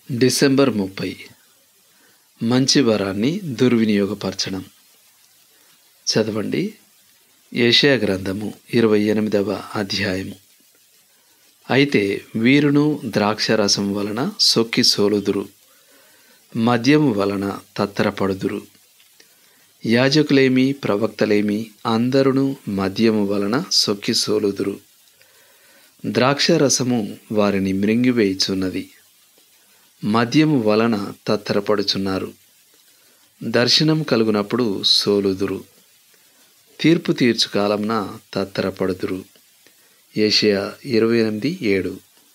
December ముప్పై మంచి వరాన్ని దుర్వినియోగపరచడం చదవండి ఏషియా గ్రంథము ఇరవై ఎనిమిదవ అధ్యాయము అయితే వీరును ద్రాక్షరసం వలన సొక్కి సోలుదురు మద్యము వలన తత్తరపడుదురు యాజకులేమి ప్రవక్తలేమి అందరును మద్యము వలన సొక్కి సోలుదురు ద్రాక్షరసము వారిని మృంగివేయుచున్నది మద్యము వలన తత్తరపడుచున్నారు దర్శనం కలుగునప్పుడు సోలుదురు తీర్పు తీర్చు కాలంన తత్తరపడుదురు ఏషియా ఇరవై ఎనిమిది ఏడు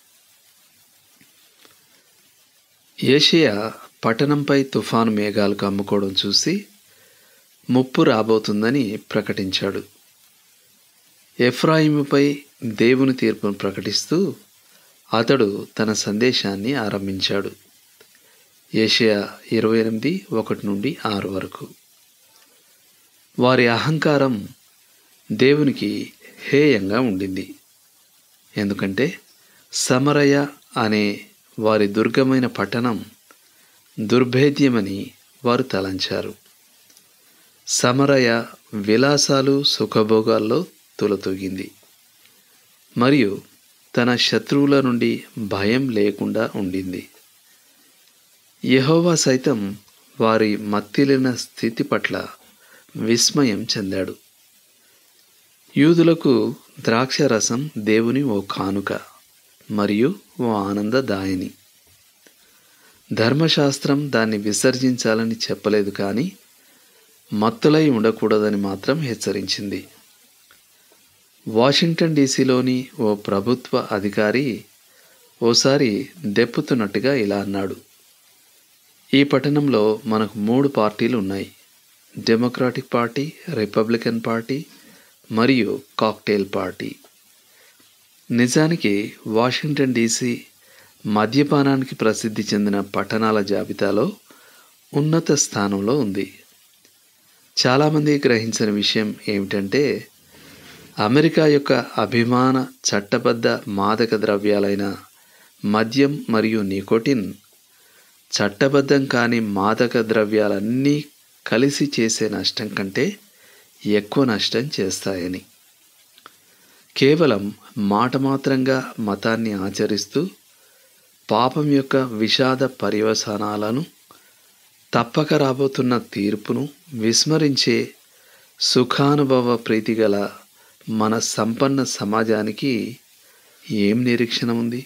ఏషియా పట్టణంపై తుఫాను మేఘాలు కమ్ముకోవడం చూసి ముప్పు రాబోతుందని ప్రకటించాడు ఎఫ్రాయిముపై దేవుని తీర్పును ప్రకటిస్తూ అతడు తన సందేశాన్ని ఆరంభించాడు ఏషియా ఇరవై ఎనిమిది ఒకటి నుండి ఆరు వరకు వారి అహంకారం దేవునికి హేయంగా ఉండింది ఎందుకంటే సమరయ అనే వారి దుర్గమైన పట్టణం దుర్భేద్యమని వారు తలంచారు సమరయ విలాసాలు సుఖభోగాల్లో తులతూగింది మరియు తన శత్రువుల నుండి భయం లేకుండా ఉండింది యహోవా సైతం వారి మత్తిలిన స్థితి పట్ల విస్మయం చెందాడు యూదులకు ద్రాక్షరసం దేవుని ఓ కానుక మరియు ఓ ఆనందదాయని ధర్మశాస్త్రం దాన్ని విసర్జించాలని చెప్పలేదు కానీ మత్తులై ఉండకూడదని మాత్రం హెచ్చరించింది వాషింగ్టన్ డీసీలోని ఓ ప్రభుత్వ అధికారి ఓసారి దెప్పుతున్నట్టుగా ఇలా అన్నాడు ఈ పట్టణంలో మనకు మూడు పార్టీలు ఉన్నాయి డెమోక్రాటిక్ పార్టీ రిపబ్లికన్ పార్టీ మరియు కాక్టైల్ పార్టీ నిజానికి వాషింగ్టన్ డీసీ మద్యపానానికి ప్రసిద్ధి చెందిన పట్టణాల జాబితాలో ఉన్నత స్థానంలో ఉంది చాలామంది గ్రహించిన విషయం ఏమిటంటే అమెరికా యొక్క అభిమాన చట్టబద్ధ మాదక ద్రవ్యాలైన మద్యం మరియు నికోటిన్ చట్టబద్ధం కాని మాదక ద్రవ్యాలన్నీ కలిసి చేసే నష్టం కంటే ఎక్కువ నష్టం చేస్తాయని కేవలం మాట మాత్రంగా మతాన్ని ఆచరిస్తూ పాపం యొక్క విషాద పర్యవసానాలను తప్పక రాబోతున్న తీర్పును విస్మరించే సుఖానుభవ ప్రీతిగల మన సంపన్న సమాజానికి ఏం నిరీక్షణ ఉంది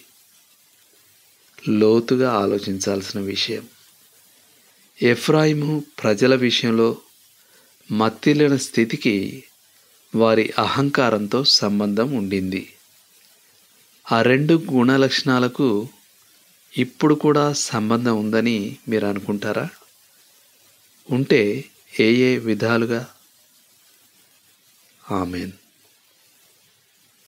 లోతుగా ఆలోచించాల్సిన విషయం ఎఫ్రాయిము ప్రజల విషయంలో మత్తిలిన స్థితికి వారి అహంకారంతో సంబంధం ఉండింది ఆ రెండు గుణలక్షణాలకు ఇప్పుడు కూడా సంబంధం ఉందని మీరు అనుకుంటారా ఉంటే ఏ ఏ విధాలుగా ఆమెన్